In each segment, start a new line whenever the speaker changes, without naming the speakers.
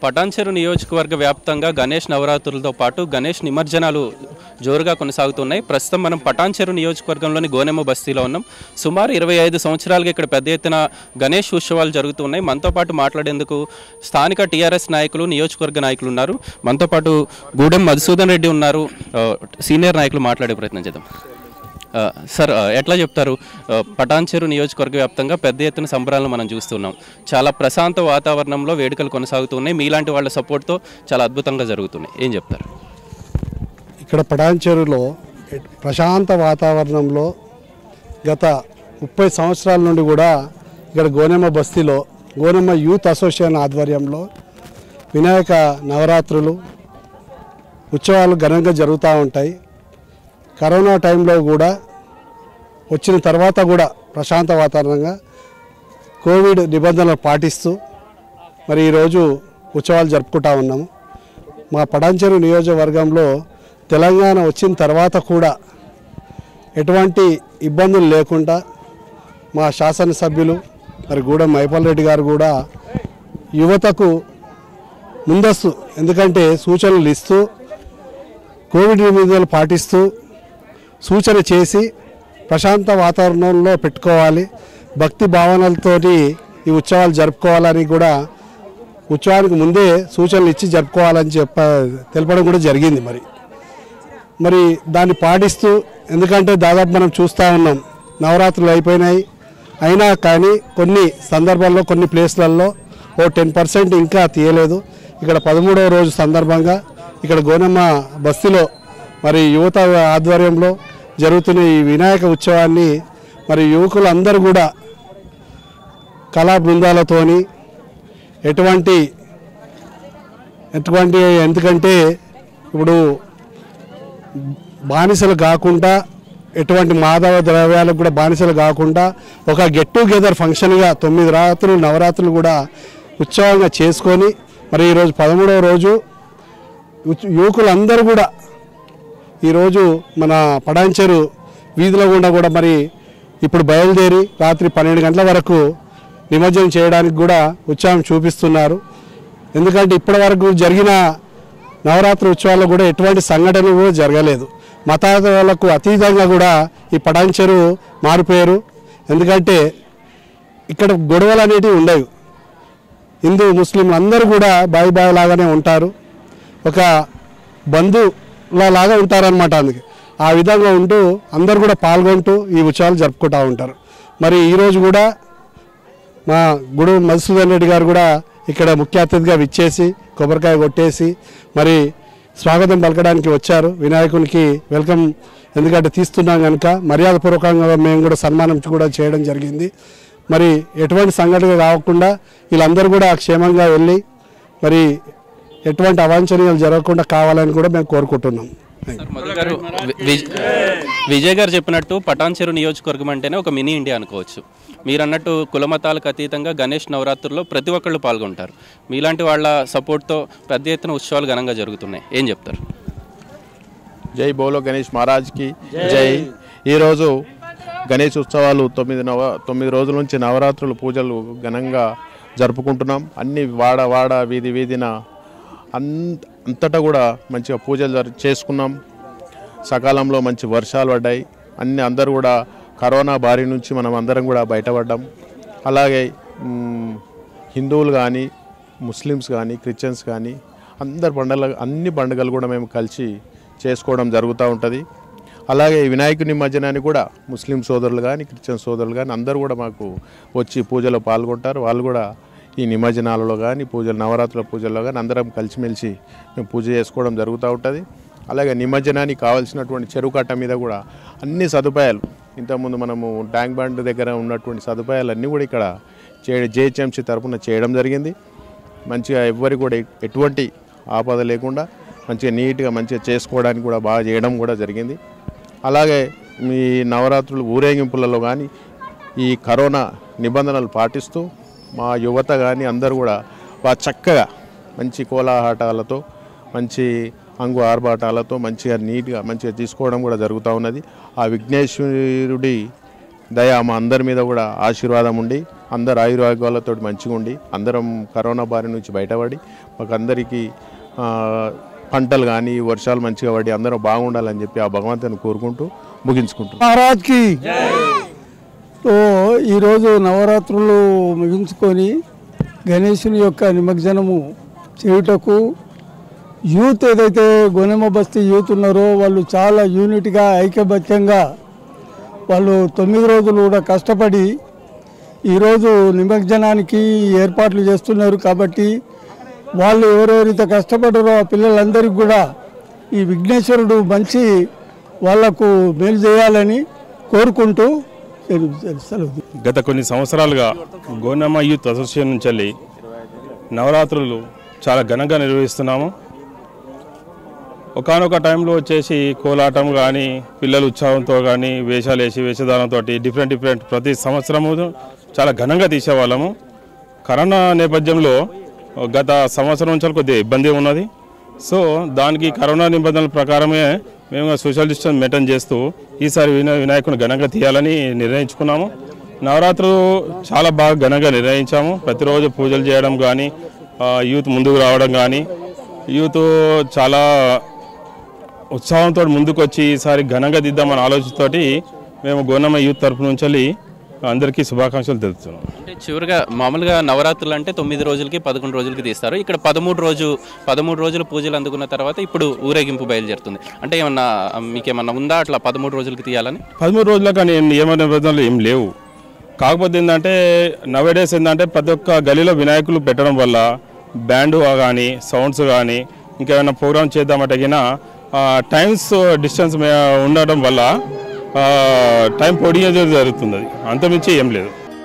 పటాన్చెరు నియోజకవర్గ వ్యాప్తంగా గణేష్ నవరాత్రులతో పాటు గణేష్ నిమజ్జనాలు జోరుగా కొనసాగుతున్నాయి ప్రస్తుతం మనం పటాన్చెరు నియోజకవర్గంలోని గోనెమ్మ బస్తీలో ఉన్నాం సుమారు ఇరవై ఐదు సంవత్సరాలుగా ఇక్కడ పెద్ద ఎత్తున గణేష్ ఉత్సవాలు జరుగుతున్నాయి మనతో పాటు మాట్లాడేందుకు స్థానిక టీఆర్ఎస్ నాయకులు నియోజకవర్గ నాయకులు ఉన్నారు మనతో పాటు గూడెం మధుసూదన్ రెడ్డి ఉన్నారు ఆ, సీనియర్ నాయకులు మాట్లాడే ప్రయత్నం చేద్దాం ఆ, సార్ ఆ, ఎట్లా చెప్తారు ఆ, పటాన్చెరు నియోజకవర్గ వ్యాప్తంగా పెద్ద ఎత్తున సంబరాలను మనం చూస్తున్నాం చాలా ప్రశాంత వాతావరణంలో వేడుకలు కొనసాగుతున్నాయి మీలాంటి వాళ్ళ సపోర్ట్తో చాలా అద్భుతంగా జరుగుతున్నాయి ఏం చెప్తారు
ఇక్కడ పటాన్చెరులో ప్రశాంత వాతావరణంలో గత ముప్పై సంవత్సరాల నుండి కూడా ఇక్కడ గోనెమ్మ బస్తీలో గోనెమ్మ యూత్ అసోసియేషన్ ఆధ్వర్యంలో వినాయక నవరాత్రులు ఉత్సవాలు ఘనంగా జరుగుతూ ఉంటాయి కరోనా టైంలో కూడా వచ్చిన తర్వాత కూడా ప్రశాంత వాతావరణంగా కోవిడ్ నిబంధనలు పాటిస్తూ మరి ఈరోజు ఉత్సవాలు జరుపుకుంటా ఉన్నాము మా పడాంచెరు నియోజకవర్గంలో తెలంగాణ వచ్చిన తర్వాత కూడా ఎటువంటి ఇబ్బందులు లేకుండా మా శాసనసభ్యులు మరి గూడెం మైపాల్ రెడ్డి గారు కూడా యువతకు ముందస్తు ఎందుకంటే సూచనలు ఇస్తూ కోవిడ్ నిబంధనలు పాటిస్తూ సూచన చేసి ప్రశాంత వాతావరణంలో పెట్టుకోవాలి భక్తి భావనలతోటి ఈ ఉత్సవాలు జరుపుకోవాలని కూడా ఉత్సవానికి ముందే సూచనలు ఇచ్చి జరుపుకోవాలని చెప్ప తెలపడం కూడా జరిగింది మరి మరి దాన్ని పాటిస్తూ ఎందుకంటే దాదాపు మనం చూస్తూ ఉన్నాం నవరాత్రులు అయిపోయినాయి అయినా కానీ కొన్ని సందర్భాల్లో కొన్ని ప్లేస్లలో ఓ టెన్ పర్సెంట్ ఇంకా తీయలేదు ఇక్కడ పదమూడవ రోజు సందర్భంగా ఇక్కడ గోనమ్మ బస్తీలో మరి యువత ఆధ్వర్యంలో జరుగుతున్న ఈ వినాయక ఉత్సవాన్ని మరి యువకులందరూ కూడా కళా బృందాలతోని ఎటువంటి ఎటువంటి ఎందుకంటే ఇప్పుడు బానిసలు కాకుండా ఎటువంటి మాదవ ద్రవ్యాలకు కూడా బానిసలు కాకుండా ఒక గెట్ టుగెదర్ ఫంక్షన్గా తొమ్మిది రాత్రులు నవరాత్రులు కూడా ఉత్సవంగా చేసుకొని మరి ఈరోజు పదమూడవ రోజు ఉచ్- యువకులందరూ కూడా ఈరోజు మన పడాంచెరు వీధుల గుండా కూడా మరి ఇప్పుడు బయలుదేరి రాత్రి పన్నెండు గంటల వరకు నిమజ్జనం చేయడానికి కూడా ఉత్సాహం చూపిస్తున్నారు ఎందుకంటే ఇప్పటి వరకు జరిగిన నవరాత్రి ఉత్సవాల్లో కూడా ఎటువంటి సంఘటనలు కూడా జరగలేదు మతాలకు అతీతంగా కూడా ఈ పటాన్చెరు మారిపోయారు ఎందుకంటే ఇక్కడ గొడవలు అనేటివి ఉండవు హిందూ ముస్లింలు అందరూ కూడా బాయి బాయి లాగానే ఉంటారు ఒక బంధువుల లాగా ఉంటారనమాట అందుకే ఆ విధంగా ఉంటూ అందరు కూడా పాల్గొంటూ ఈ ఉత్సవాలు జరుపుకుంటూ ఉంటారు మరి ఈరోజు కూడా మా గుడు మధుసూదన్ రెడ్డి గారు కూడా ఇక్కడ ముఖ్య అతిథిగా విచ్చేసి కొబ్బరికాయ కొట్టేసి మరి స్వాగతం పలకడానికి వచ్చారు వినాయకునికి వెల్కమ్ ఎందుకంటే తీస్తున్నాం కనుక మర్యాదపూర్వకంగా మేము కూడా సన్మానం కూడా చేయడం జరిగింది మరి ఎటువంటి సంఘటన కాకుండా వీళ్ళందరూ కూడా క్షేమంగా వెళ్ళి మరి ఎటువంటి అవాంఛనీయాలు జరగకుండా కావాలని కూడా మేము కోరుకుంటున్నాం
సార్ మధు గారు వి- విజ్- విజయ్ గారు చెప్పినట్టు పటాన్చెరు నియోజకవర్గం అంటేనే ఒక మినీ ఇండియా అనుకోవచ్చు మీరు అన్నట్టు కులమతాలకు అతీతంగా గణేష్ నవరాత్రుల్లో ప్రతి ఒక్కళ్ళు పాల్గొంటారు మీలాంటి వాళ్ళ సపోర్ట్తో పెద్ద ఎత్తున ఉత్సవాలు ఘనంగా జరుగుతున్నాయి ఏం చెప్తారు
జై బోలో గణేష్ మహారాజ్కి జై ఈరోజు గణేష్ ఉత్సవాలు తొమ్మిది నవ తొమ్మిది రోజుల నుంచి నవరాత్రులు పూజలు ఘనంగా జరుపుకుంటున్నాం అన్ని వాడ వాడ వీధి వీధిన అంత అంతటా కూడా మంచిగా పూజలు జరు చేసుకున్నాం సకాలంలో మంచి వర్షాలు పడ్డాయి అన్ని అందరూ కూడా కరోనా బారి నుంచి మనం అందరం కూడా బయటపడ్డాం అలాగే మ్, హిందువులు కానీ ముస్లిమ్స్ కానీ క్రిస్టియన్స్ కానీ అందరు పండుగలు అన్ని పండుగలు కూడా మేము కలిసి చేసుకోవడం జరుగుతూ ఉంటుంది అలాగే ఈ వినాయకుని నిమజ్జనాన్ని కూడా ముస్లిం సోదరులు కానీ క్రిస్టియన్ సోదరులు కానీ అందరూ కూడా మాకు వచ్చి పూజలో పాల్గొంటారు వాళ్ళు కూడా ఈ నిమజ్జనాలలో కానీ పూజలు నవరాత్రుల పూజల్లో కానీ అందరం కలిసిమెలిసి మేము పూజ చేసుకోవడం జరుగుతూ ఉంటుంది అలాగే నిమజ్జనానికి కావాల్సినటువంటి చెరువు కట్ట మీద కూడా అన్ని సదుపాయాలు ఇంతకుముందు మనము ట్యాంక్ బండ్ దగ్గర ఉన్నటువంటి సదుపాయాలు అన్నీ కూడా ఇక్కడ చే జేహెచ్ఎంసీ తరఫున చేయడం జరిగింది మంచిగా ఎవ్వరికి కూడా ఎటువంటి ఆపద లేకుండా మంచిగా నీట్గా మంచిగా చేసుకోవడానికి కూడా బాగా చేయడం కూడా జరిగింది అలాగే మీ నవరాత్రులు ఊరేగింపులలో కానీ ఈ కరోనా నిబంధనలు పాటిస్తూ మా యువత కానీ అందరూ కూడా బాగా చక్కగా మంచి కోలాహాటాలతో మంచి అంగు ఆర్భాటాలతో మంచిగా నీట్గా మంచిగా తీసుకోవడం కూడా జరుగుతూ ఉన్నది ఆ విఘ్నేశ్వరుడి దయ మా అందరి మీద కూడా ఆశీర్వాదం ఉండి అందరు ఆయుర్వేగాలతో మంచిగా ఉండి అందరం కరోనా బారి నుంచి బయటపడి మాకు అందరికీ ఆ, పంటలు కానీ వర్షాలు మంచిగా పడి అందరం బాగుండాలని చెప్పి ఆ భగవంతుని కోరుకుంటూ ముగించుకుంటున్నాం
మహారాజ్కి సో ఈరోజు నవరాత్రులు ముగించుకొని గణేశుని యొక్క నిమజ్జనము చేయుటకు యూత్ ఏదైతే గొనెమ బస్తీ యూత్ ఉన్నారో వాళ్ళు చాలా యూనిట్గా ఐక్యబద్ధంగా వాళ్ళు తొమ్మిది రోజులు కూడా కష్టపడి ఈరోజు నిమజ్జనానికి ఏర్పాట్లు చేస్తున్నారు కాబట్టి వాళ్ళు ఎవరెవరైతే కష్టపడారో ఆ పిల్లలందరికీ కూడా ఈ విఘ్నేశ్వరుడు మంచి వాళ్లకు మేలు చేయాలని కోరుకుంటూ సెలవు- సెలవు
గత కొన్ని సంవత్సరాలుగా గోనమ్మ యూత్ అసోసియేషన్ నుంచి వెళ్ళి నవరాత్రులు చాలా ఘనంగా నిర్వహిస్తున్నాము ఒకనొక టైంలో వచ్చేసి కోలాటం కానీ పిల్లలు ఉత్సాహంతో కానీ వేషాలు వేసి వేషధారంతో డిఫరెంట్ డిఫరెంట్ ప్రతి సంవత్సరము చాలా ఘనంగా తీసేవాళ్ళము కరోనా నేపథ్యంలో గత సంవత్సరం నుంచి కొద్దిగా ఇబ్బంది ఉన్నది సో దానికి కరోనా నిబంధనల ప్రకారమే మేము సోషల్ డిస్టెన్స్ మెయింటైన్ చేస్తూ ఈసారి వినా వినాయకుని ఘనంగా తీయాలని నిర్ణయించుకున్నాము నవరాత్రులు చాలా బాగా ఘనంగా నిర్ణయించాము ప్రతిరోజు పూజలు చేయడం కానీ యూత్ ముందుకు రావడం కానీ యూత్ చాలా ఉత్సాహంతో ముందుకు వచ్చి ఈసారి ఘనంగా దిద్దామని ఆలోచనతోటి మేము గోనమ్మ యూత్ తరపు నుంచి వెళ్ళి అందరికీ శుభాకాంక్షలు తెలుపుతున్నాం
అంటే చివరిగా మామూలుగా నవరాత్రులు అంటే తొమ్మిది రోజులకి పదకొండు రోజులకి తీస్తారు ఇక్కడ పదమూడు రోజు పదమూడు రోజులు పూజలు అందుకున్న తర్వాత ఇప్పుడు ఊరేగింపు బయలుదేరుతుంది అంటే ఏమన్నా మీకు ఏమన్నా ఉందా అట్లా పదమూడు రోజులకి తీయాలని
పదమూడు రోజుల కానీ నియమ నిబంధనలు ఏం లేవు కాకపోతే ఏంటంటే నవేడేస్ ఏంటంటే ప్రతి ఒక్క గలీలో వినాయకులు పెట్టడం వల్ల బ్యాండ్ కానీ సౌండ్స్ కానీ ఇంకేమైనా ప్రోగ్రామ్ చేద్దామంటే గిన టైమ్స్ డిస్టెన్స్ ఉండడం వల్ల ఆ, టైం పొడిగేది జరుగుతుంది అది అంతమించి ఏం లేదు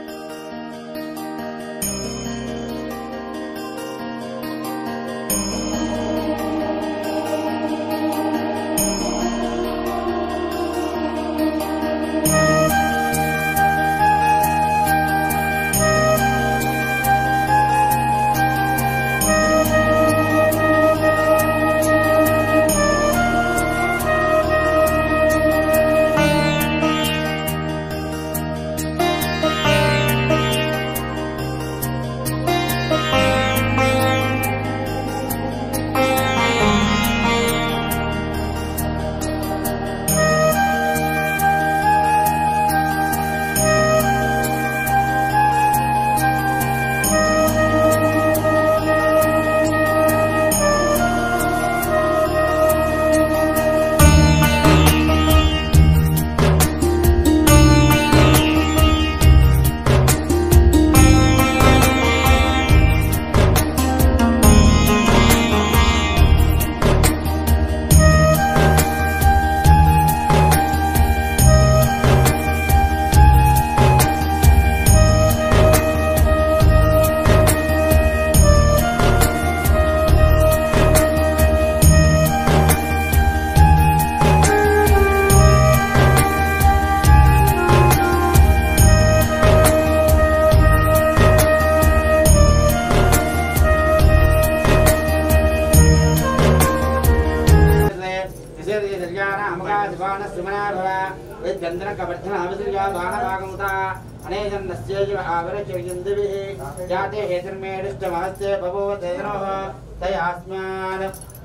जाते हेतुर्मेडुष्टमहस्ते बभूवतेनोः तयास्मान्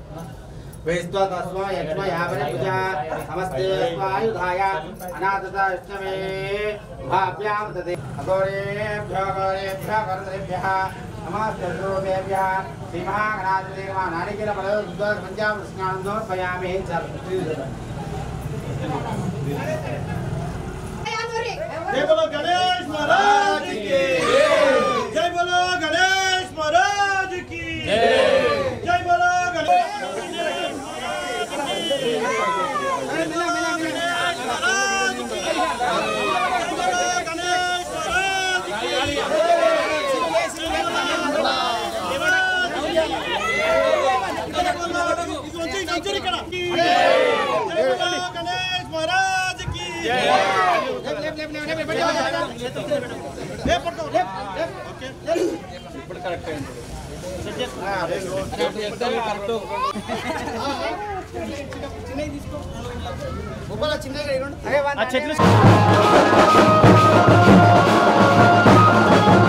वैस्त्वतस्म यक्ष्मयावनिपूजा नमस्ते स्वायुधाय अनाथता विष्णवे भाभ्यां तते अघोरेभ्यो घोरेभ्यो कर्तृभ्यः नमस्ते सर्वेभ्यः श्रीमहागणाधिदेवा नारिकेलफलद्वादशपञ्चामृत स्नानं समर्पयामि
जय बोलो गणेश महाराज की जय बोलो गणेश महाराज की जय बोलो गणेश गणेश महाराज की ले पड़को ले ओके
అరే
ఆ చెట్లు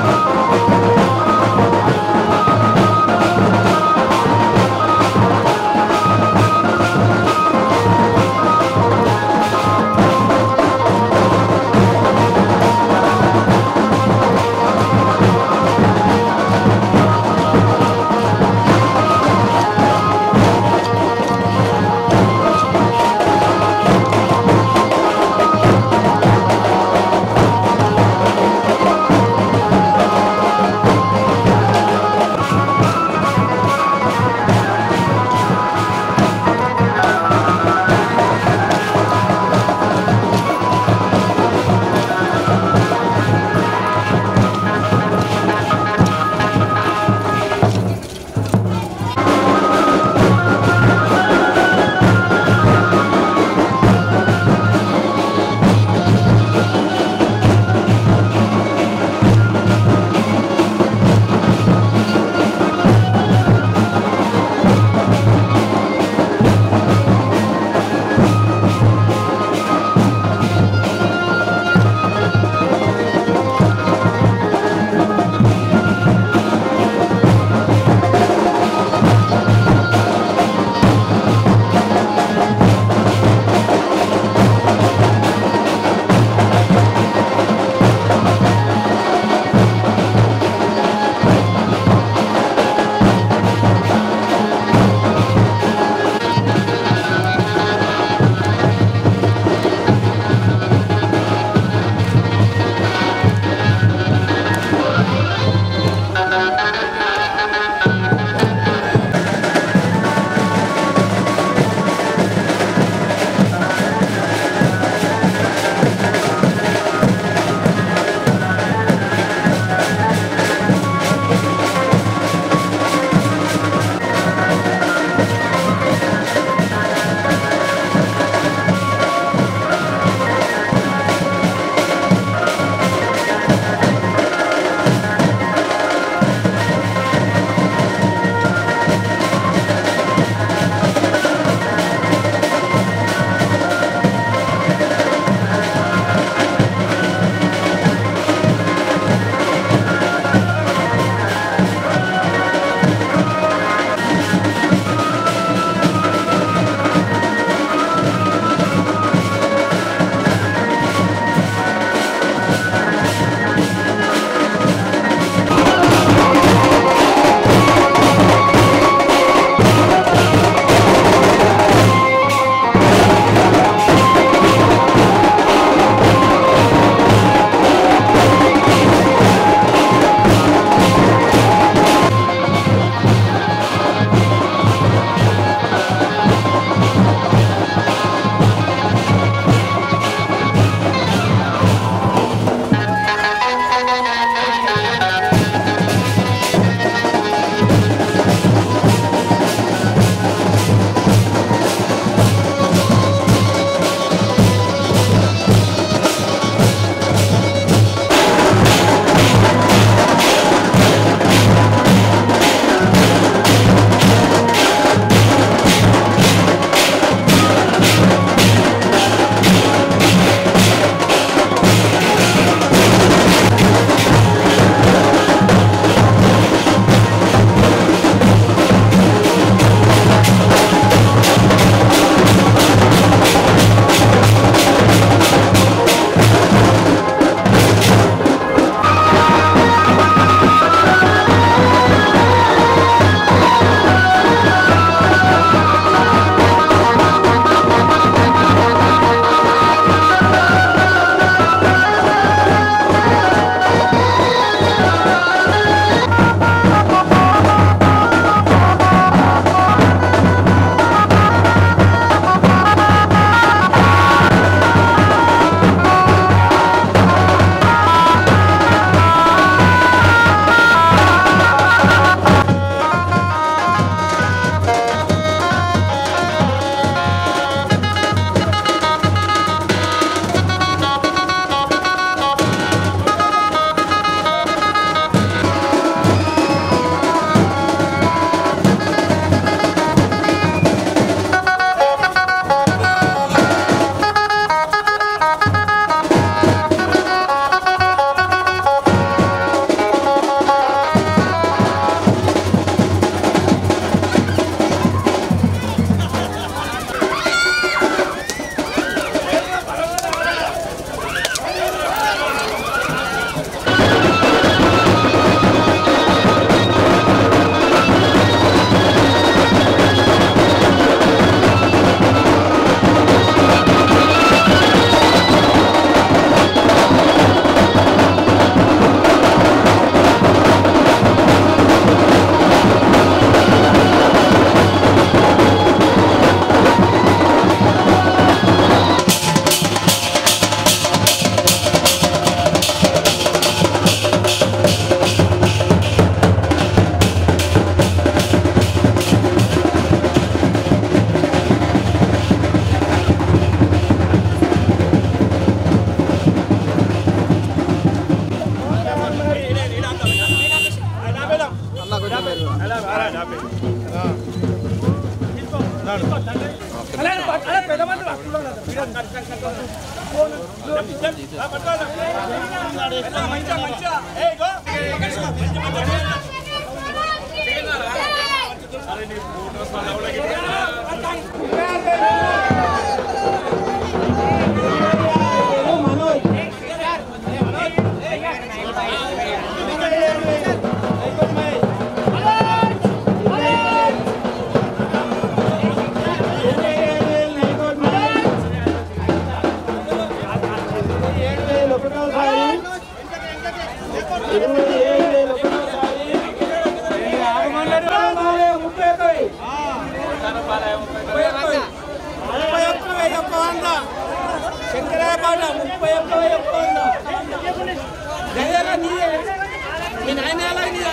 శంకరాపాట ముప్పై ఒక్క వెయ్యి ఒక్క వంద జగన్ నీదే మీ నాయన ఎలా నీ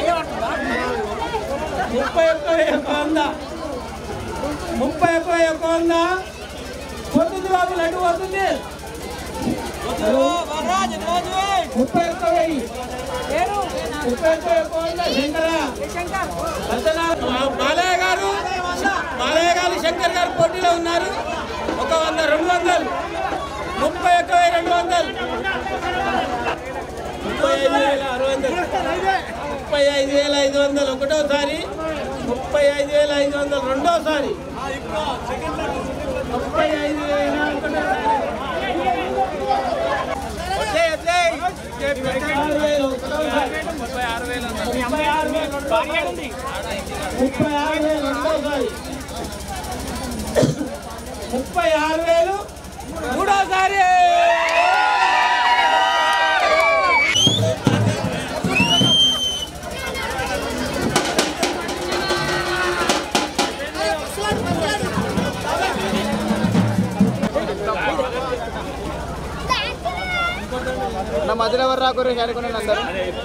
ముప్పై ఒక్క వెయ్యి ఒక్క వంద ముప్పై ఒక్క వెయ్యి ఒక్క వంద పోతుంది బాబు లడ్డు పోతుంది ముప్పై ఒక్క వెయ్యి ముప్పై ఒక్క వెయ్యి ఒక్క వంద శంకర మా- బాలయ్య గారు బాలయ్య గారు శంకర్ గారు పోటీలో ఉన్నారు ఒక వంద రెండు వందలు ముప్పై ఒక్క వెయ్యి రెండు వందలు ముప్పై ఐదు వేల ఆరు వందలు ముప్పై ఐదు వేల ఐదు వందలు ఒకటోసారి ముప్పై ఐదు వేల ఐదు వందలు రెండోసారి ముప్పై ఐదు వేల ఒకటోసారి వచ్చేయ్, వచ్చేయ్. ముప్పై ఆరు వేలు ఒకటోసారి. ముప్పై ఆరు వేలు ముప్పై ఆరు వేలు రెండోసారి. ముప్పై ఆరు వేలు రెండోసారి ముప్పై ఆరు వేలు మూడోసారి
నా మధ్యలో ఎవరు రాకూరు చేరుకున్నాను అందరు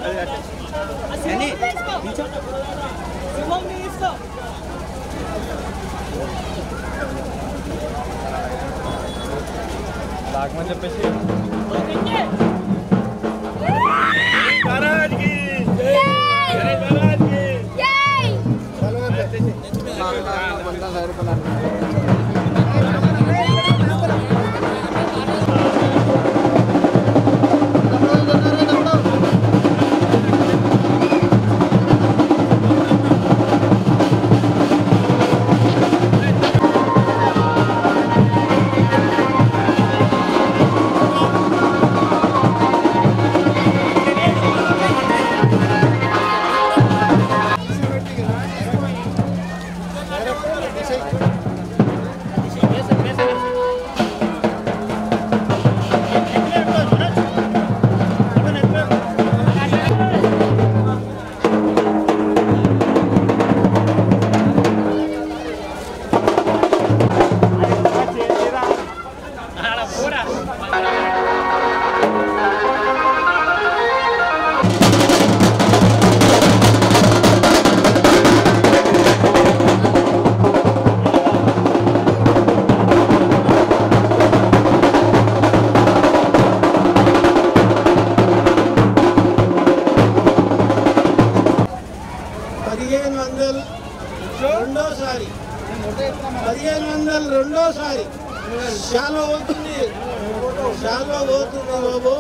పదిహేను వందలు రెండోసారి పదిహేను వందలు రెండోసారి చాలా పోతుంది చాలా పోతుంది బాబు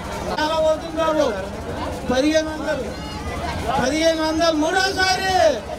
చాలా పోతుంది బాబు పదిహేను వందలు పదిహేను వందలు మూడోసారి